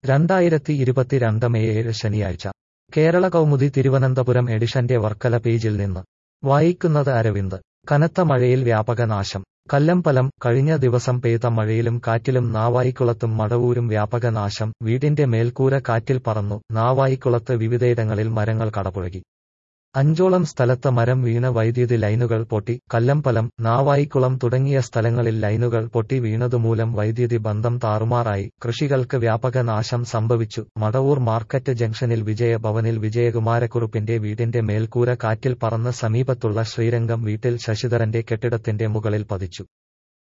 രണ്ടായിരത്തി ഇരുപത്തിരണ്ട് മെയ് ഏഴ് ശനിയാഴ്ച കേരള കൗമുദി തിരുവനന്തപുരം എഡിഷന്റെ വർക്കല പേജിൽ നിന്ന് വായിക്കുന്നത് അരവിന്ദ് കനത്ത മഴയിൽ വ്യാപക നാശം കല്ലമ്പലം കഴിഞ്ഞ ദിവസം പെയ്ത മഴയിലും കാറ്റിലും നാവായിക്കുളത്തും മടവൂരും വ്യാപക നാശം വീടിന്റെ മേൽക്കൂര കാറ്റിൽ പറന്നു നാവായിക്കുളത്ത് വിവിധയിടങ്ങളിൽ മരങ്ങൾ കടപുഴകി അഞ്ചോളം സ്ഥലത്ത് മരം വീണ് വൈദ്യുതി ലൈനുകൾ പൊട്ടി കല്ലമ്പലം നാവായിക്കുളം തുടങ്ങിയ സ്ഥലങ്ങളിൽ ലൈനുകൾ പൊട്ടി വീണതുമൂലം വൈദ്യുതി ബന്ധം താറുമാറായി കൃഷികൾക്ക് വ്യാപക നാശം സംഭവിച്ചു മടവൂർ മാർക്കറ്റ് ജംഗ്ഷനിൽ വിജയഭവനിൽ വിജയകുമാരക്കുറുപ്പിന്റെ വീടിന്റെ മേൽക്കൂര കാറ്റിൽ പറന്ന് സമീപത്തുള്ള ശ്രീരംഗം വീട്ടിൽ ശശിധരന്റെ കെട്ടിടത്തിന്റെ മുകളിൽ പതിച്ചു